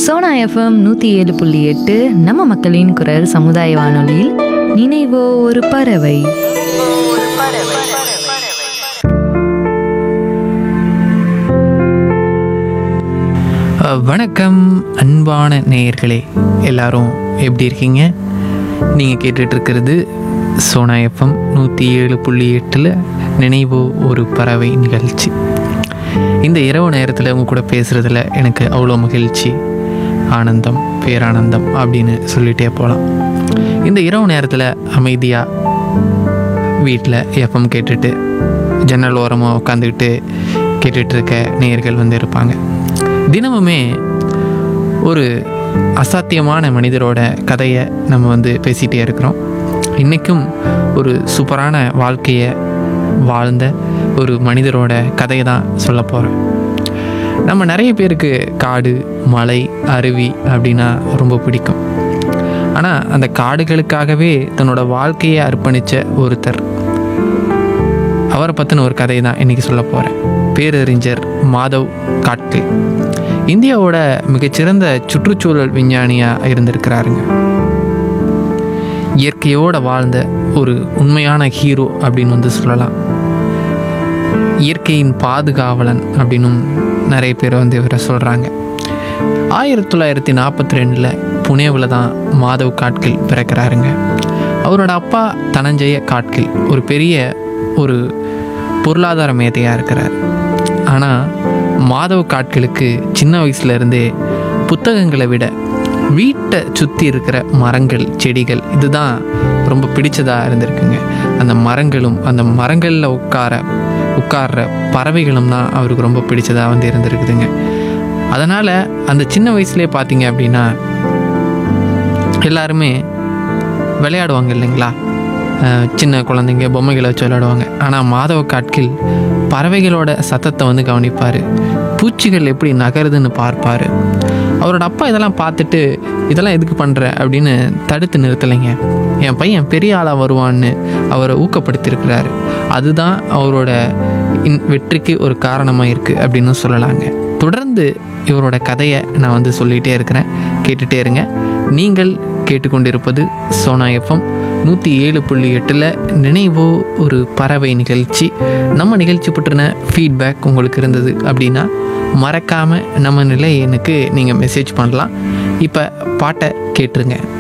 Sona FM நூற்றி ஏழு புள்ளி எட்டு நம்ம மக்களின் குரல் சமுதாய வானொலியில் நினைவோ ஒரு பறவை அஹ், வணக்கம் அன்பான நேயர்களே எல்லாரும் எப்படி இருக்கீங்க நீங்கள் கேட்டுட்ருக்கிறது சோனா எஃப்எம் நூற்றி ஏழு புள்ளி எட்டில் நினைவு ஒரு பறவை நிகழ்ச்சி இந்த இரவு நேரத்தில் உங்க கூட பேசுகிறதுல எனக்கு அவ்வளோ மகிழ்ச்சி ஆனந்தம் பேரானந்தம் அப்படின்னு சொல்லிட்டே போகலாம் இந்த இரவு நேரத்தில் அமைதியாக வீட்டில் எஃப்எம் கேட்டுட்டு ஜன்னல் ஓரமாக உட்காந்துக்கிட்டு கேட்டுட்டு இருக்க நேயர்கள் வந்து இருப்பாங்க தினமுமே ஒரு அசாத்தியமான மனிதரோட கதையை நம்ம வந்து பேசிகிட்டே இருக்கிறோம் இன்றைக்கும் ஒரு சூப்பரான வாழ்க்கையை வாழ்ந்த ஒரு மனிதரோட கதையை தான் சொல்ல போகிறேன் நம்ம நிறைய பேருக்கு காடு மலை அருவி அப்படின்னா ரொம்ப பிடிக்கும் ஆனால் அந்த காடுகளுக்காகவே தன்னோட வாழ்க்கையை அர்ப்பணித்த ஒருத்தர் அவரை பற்றின ஒரு கதை தான் இன்றைக்கி சொல்ல போகிறேன் பேரறிஞர் மாதவ் காட்கே இந்தியாவோட மிகச்சிறந்த சுற்றுச்சூழல் விஞ்ஞானியாக இருந்திருக்கிறாருங்க இயற்கையோட வாழ்ந்த ஒரு உண்மையான ஹீரோ அப்படின்னு வந்து சொல்லலாம் இயற்கையின் பாதுகாவலன் அப்படின்னும் நிறைய பேர் வந்து இவரை சொல்கிறாங்க ஆயிரத்தி தொள்ளாயிரத்தி நாற்பத்தி ரெண்டில் புனேவில் தான் மாதவ் காட்கில் பிறக்கிறாருங்க அவரோட அப்பா தனஞ்சய காட்கில் ஒரு பெரிய ஒரு பொருளாதார மேதையாக இருக்கிறார் ஆனால் மாதவ் காட்கிலுக்கு சின்ன வயசுல இருந்தே புத்தகங்களை விட வீட்டை சுற்றி இருக்கிற மரங்கள் செடிகள் இதுதான் ரொம்ப பிடிச்சதாக இருந்திருக்குங்க அந்த மரங்களும் அந்த மரங்களில் உட்கார உட்கார்ற பறவைகளும் தான் அவருக்கு ரொம்ப பிடிச்சதாக வந்து இருந்திருக்குதுங்க அதனால் அந்த சின்ன வயசுலேயே பார்த்தீங்க அப்படின்னா எல்லாருமே விளையாடுவாங்க இல்லைங்களா அஹ் சின்ன குழந்தைங்க பொம்மைகளை வச்சு விளையாடுவாங்க ஆனால் மாதவ காட்கில் பறவைகளோட சத்தத்தை வந்து கவனிப்பார் பூச்சிகள் எப்படி நகருதுன்னு பார்ப்பார் அவரோட அப்பா இதெல்லாம் பார்த்துட்டு இதெல்லாம் எதுக்கு பண்ணுற அப்படின்னு தடுத்து நிறுத்தலைங்க என் பையன் பெரிய ஆளாக வருவான்னு அவரை ஊக்கப்படுத்தியிருக்கிறாரு அதுதான் அவரோட இன் வெற்றிக்கு ஒரு காரணமாக இருக்குது அப்படின்னு சொல்லலாங்க தொடர்ந்து இவரோட கதையை நான் வந்து சொல்லிகிட்டே இருக்கிறேன் கேட்டுகிட்டே இருங்க நீங்கள் கேட்டுக்கொண்டிருப்பது சோனா எஃப்எம் நூற்றி ஏழு புள்ளி எட்டில் நினைவோ ஒரு பறவை நிகழ்ச்சி நம்ம நிகழ்ச்சி பற்றின ஃபீட்பேக் உங்களுக்கு இருந்தது அப்படின்னா மறக்காமல் நம்ம நிலையனுக்கு நீங்கள் மெசேஜ் பண்ணலாம் இப்போ பாட்டை கேட்டுருங்க